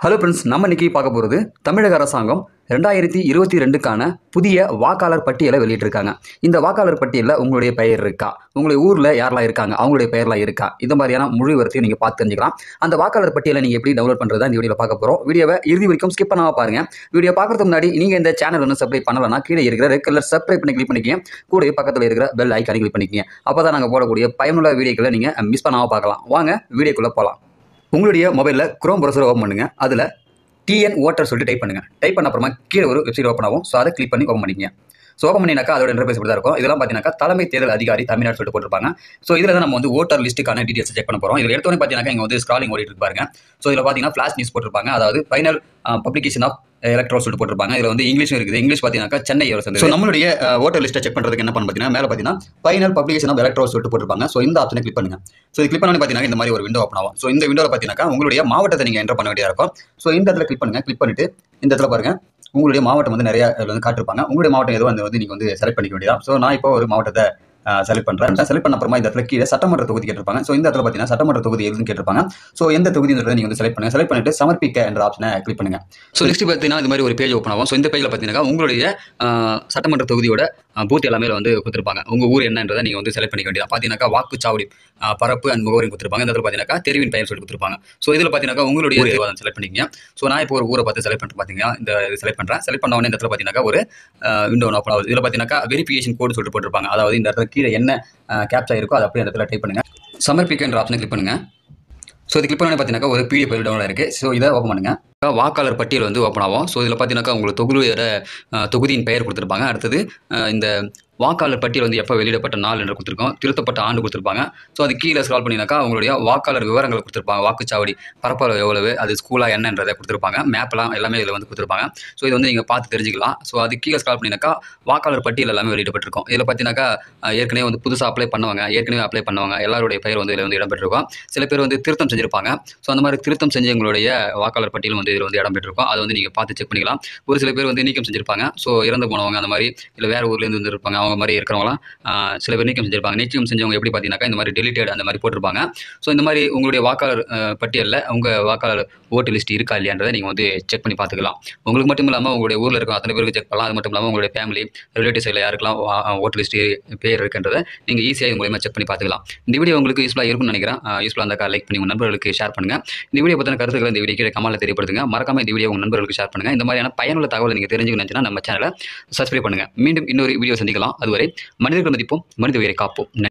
Hello friends நம்ம இன்னைக்கு பார்க்க போகிறது தமிழக அரசாங்கம் ரெண்டாயிரத்தி இருபத்தி ரெண்டுக்கான புதிய வாக்காளர் பட்டியலை வெளியிட்டிருக்காங்க இந்த வாக்காளர் பட்டியலில் உங்களுடைய பெயர் இருக்கா உங்களுடைய ஊரில் யாரெல்லாம் இருக்காங்க அவங்களுடைய பெயர்லாம் இருக்கா இந்த மாதிரியான முழு விவரத்தையும் நீங்கள் பார்த்து தெரிஞ்சுக்கலாம் அந்த வாக்காளர் பட்டியலை நீங்கள் எப்படி டவுன்லோட் பண்ணுறதா இந்த வீடியோவில் பார்க்க போகிறோம் வீடியோவை இறுதி வரைக்கும் ஸ்கிப் பண்ணாம பாருங்க வீடியோ பார்க்கறதுக்கு முன்னாடி நீங்கள் இந்த சேனல் ஒன்று சப்ஸ்கிரைப் பண்ணலன்னா கீழே இருக்கிற ரெட் கலர் சப்ஸ்கிரைப் பண்ணி கிளிக் பண்ணிக்கங்க கூடவே பக்கத்தில் இருக்கிற பெல் ஐக்கானை கிளிக் பண்ணிக்கங்க அப்போ தான் நாங்கள் போடக்கூடிய பயனுள்ள வீடியோக்களை நீங்கள் மிஸ் பண்ணாமல் பார்க்கலாம் வாங்க வீடியோக்குள்ளே போகலாம் உங்களுடைய மொபைலில் குரோம் ப்ரௌசர் ஓப்பன் பண்ணுங்க அதில் டிஎன் ஓட்டர் சொல்லிட்டு டைப் பண்ணுங்க டைப் பண்ண அப்புறமா கீழே ஒரு வெப்சைட் ஓப்பன் ஆகும் ஸோ அதை கிளிக் பண்ணி ஓப்பன் பண்ணிக்கங்க ஸோ ஓப்பன் பண்ணினாக்கா அதோட இன்டர்ஃபேஸ் இப்படி தான் இருக்கும் இதெல்லாம் பார்த்தீங்கன்னா தலைமை தேர்தல் அதிகாரி தமிழ்நாடு சொல்லிட்டு போட்டிருப்பாங்க ஸோ இதில் தான் நம்ம வந்து ஓட்டர் லிஸ்ட்டுக்கான டீடைல்ஸ் செக் பண்ண போகிறோம் இதில் எடுத்தோன்னே பார்த்தீங்கன்னா இங்கே வந்து ஸ்க்ராலிங் ஓடிட்டு இருப்பாங்க ஸோ இதில் பார்த்தீங்கன்னா ஃபிளாஷ் நியூஸ் போட்டிருப்பாங்க அதாவது ஃபைனல் பப்ளிகேஷன் ஆஃப் எலக்ட்ரோல் சொல்லிட்டு போட்டிருப்பாங்க இதில் வந்து இங்கிலீஷும் இருக்குது இங்கிலீஷ் பார்த்தீங்கன்னா சென்னை ஸோ நம்மளுடைய ஓட்டர் லிஸ்ட்டை செக் பண்ணுறதுக்கு என்ன பண்ண பார்த்தீங்கன்னா மேலே பார்த்தீங்கன்னா ஃபைனல் பப்ளிகேஷன் ஆஃப் எலக்ட்ரோல் சொல்லிட்டு போட்டிருப்பாங்க ஸோ இந்த ஆப்ஷனை கிளிக் பண்ணுங்க ஸோ இது கிளிக் பண்ணி பார்த்தீங்கன்னா இந்த மாதிரி ஒரு விண்டோ ஓப்பன் ஆகும் ஸோ இந்த விண்டோவில் பார்த்தீங்கன்னா உங்களுடைய மாவட்டத்தை நீங்கள் என்டர் பண்ண வேண்டியதாக இருக்கும் ஸோ இந்த இடத்துல கிளிக் பண்ணுங்க கிளிக் பண்ணிட்டு இந்த இடத்துல பாருங்க உங்களுடைய மாவட்டம் வந்து நிறைய இதுல வந்து காட்டிருப்பாங்க உங்களுடைய மாவட்டம் எதுவும் வந்து வந்து நீங்கள் வந்து செலக்ட் பண்ணிக்க வேண்டியதான் ஸோ நான் இப்போ ஒரு மாவட்டத்தை செலக்ட் பண்ணுறேன் செலக்ட் பண்ண அப்புறமா இந்த இடத்துல கீழே சட்டமன்ற தொகுதி கேட்டிருப்பாங்க ஸோ இந்த இடத்துல பார்த்தீங்கன்னா சட்டமன்ற தொகுதி எதுன்னு கேட்டிருப்பாங்க ஸோ எந்த தொகுதி நீங்கள் வந்து செலக்ட் பண்ணுங்க செலக்ட் பண்ணிட்டு சமர்ப்பிக்க என்ற ஆப்ஷனை கிளிக் பண்ணுங்க ஸோ நெக்ஸ்ட் பார்த்தீங்கன்னா இது மாதிரி ஒரு பேஜ் ஓப்பன் ஆகும் ஸோ இந்த பேஜில் பார்த்தீங்கன்னா உங்களுடைய ஆஹ், சட்டமன்ற தொகுதியோட பூத் எல்லாமே இதுல வந்து கொடுத்துருப்பாங்க உங்கள் ஊர் என்னன்றதை நீங்கள் வந்து செலக்ட் பண்ணிக்க வேண்டியது பார்த்தீங்கன்னா வாக்குச்சாவடி ஆஹ், பரப்பு அண்ட் முகவரி கொடுத்துருப்பாங்க இந்த இடத்துல பார்த்தீங்கன்னா தெருவின் பெயர் சொல்லி கொடுத்துருப்பாங்க ஸோ இதில் பார்த்தீங்கன்னா உங்களுடைய செலக்ட் பண்ணிக்கங்க ஸோ நான் இப்போ ஒரு ஊரை பார்த்து செலக்ட் பண்ணிட்டு பார்த்தீங்கன்னா இந்த செலக்ட் பண்ணுறேன் செலக்ட் பண்ண உடனே இந்த இடத்துல பார்த்தீங்கன்னா ஒரு விண்டோ ஓப்பன் ஆகுது இதில் பார்த்தீங்கன்னா வெரிஃபிகேஷன் கோடு சொல்லிட்டு போட்டிருப்பாங்க அதாவது இந்த இடத்துல கீழே என்ன கேப்சா இருக்கோ அதை அப்படியே அந்த இடத்துல டைப் பண்ணுங்க சமர்ப்பிக்கின்ற ஆப்ஷனை கிளிக் பண்ணுங்க ஸோ இது கிளிக் பண்ணி பார்த்தீங்கன்னா ஒரு பிடிஎஃப் ஃபைல் டவுன்லோட் இருக்குது ஸோ இதை ஓப்பன் பண்ணுங்க வாக்காளர் பட்டியல் வந்து ஓப்பன் ஆகும் ஸோ இதில் பார்த்தீங்கன்னா உங்களுக்கு தொகுதியோட அஹ், தொகுதியின் பெயர் கொடுத்துருப்பாங்க அடுத்தது அஹ், இந்த வாக்காளர் பட்டியல் வந்து எப்போ வெளியிடப்பட்ட நாள் என்று கொடுத்துருக்கோம் திருத்தப்பட்ட ஆண்டு கொடுத்துருப்பாங்க ஸோ அது கீழே ஸ்க்ரால் பண்ணினாக்கா உங்களுடைய வாக்காளர் விவரங்கள் கொடுத்துருப்பாங்க வாக்குச்சாவடி பரப்பளவு எவ்வளவு அது ஸ்கூலாக என்னன்றதை கொடுத்துருப்பாங்க மேப்லாம் எல்லாமே இதில் வந்து கொடுத்துருப்பாங்க ஸோ இது வந்து நீங்கள் பார்த்து தெரிஞ்சுக்கலாம் ஸோ அது கீழே ஸ்க்ரால் பண்ணினாக்கா வாக்காளர் பட்டியல் எல்லாமே வெளியிடப்பட்டிருக்கும் இதில் பார்த்தீங்கன்னாக்கா அஹ், ஏற்கனவே வந்து புதுசாக அப்ளை பண்ணுவாங்க ஏற்கனவே அப்ளை பண்ணுவாங்க எல்லாருடைய பெயர் வந்து இதில் வந்து இடம்பெற்றிருக்கும் சில பேர் வந்து திருத்தம் செஞ்சிருப்பாங்க ஸோ அந்த மாதிரி திருத்தம் செஞ்சவங்களுடைய வாக்காளர் பட்டியல் வந்து இதில் வந்து இடம்பெற்றிருக்கும் அதை வந்து நீங்கள் பார்த்து செக் பண்ணிக்கலாம் ஒரு சில பேர் வந்து நீக்கம் செஞ்சிருப்பாங்க ஸோ இறந்து போனவங்க அந்த மாதிரி இல்லை வேறு ஊர்லேருந்து வந்துருப்பாங்க அவங்க மாதிரி இருக்கிறவங்களாம் ஆஹ், சில பேர் நீக்கம் செஞ்சிருப்பாங்க நீக்கம் செஞ்சவங்க எப்படி பார்த்தீங்கன்னாக்கா இந்த மாதிரி டெலிட்டட் அந்த மாதிரி போட்டிருப்பாங்க ஸோ இந்த மாதிரி உங்களுடைய வாக்காளர் பட்டியலில் உங்கள் வாக்காளர் ஓட்டு லிஸ்ட் இருக்கா இல்லையான்றதை நீங்கள் வந்து செக் பண்ணி பார்த்துக்கலாம் உங்களுக்கு மட்டும் இல்லாமல் உங்களுடைய ஊரில் இருக்க அத்தனை பேருக்கு செக் பண்ணலாம் அது மட்டும் இல்லாமல் உங்களுடைய ஃபேமிலி ரிலேட்டிவ்ஸ் இல்லை யாருக்கெல்லாம் ஓட்டு லிஸ்ட் பேர் இருக்குன்றதை நீங்கள் ஈஸியாக இது மூலியமாக செக் பண்ணி பார்த்துக்கலாம் இந்த வீடியோ உங்களுக்கு யூஸ்ஃபுல்லாக இருக்கும்னு நினைக்கிறேன் யூஸ்ஃபுல்லாக இருந்தாக்கா லைக் பண்ணி உங்கள் நண்பர்களுக்கு ஷேர் பண்ணுங்கள் இந்த வீடியோ பற்றின கருத்துக்களை இந்த வீடியோ கீழே கமெண்ட்ல தெரியப்படுத்துங்க மறக்காம இந்த வீடியோ உங்கள் நண்பர்களுக்கு ஷேர் பண்ணுங்கள் இந்த மாதிரியான பயனுள்ள தகவலை நீங்கள் தெரிஞ்சுக்கணும்னு நினச்சினா நம்ம சேனலை சப்ஸ்கிரைப் பண்ணுங்கள் மீண்டும் இன்னொரு வீடியோ சந்திக்கலாம் அதுவரை மனிதர்கள் மதிப்போம் மனித உயிரை காப்போம் நன்றி.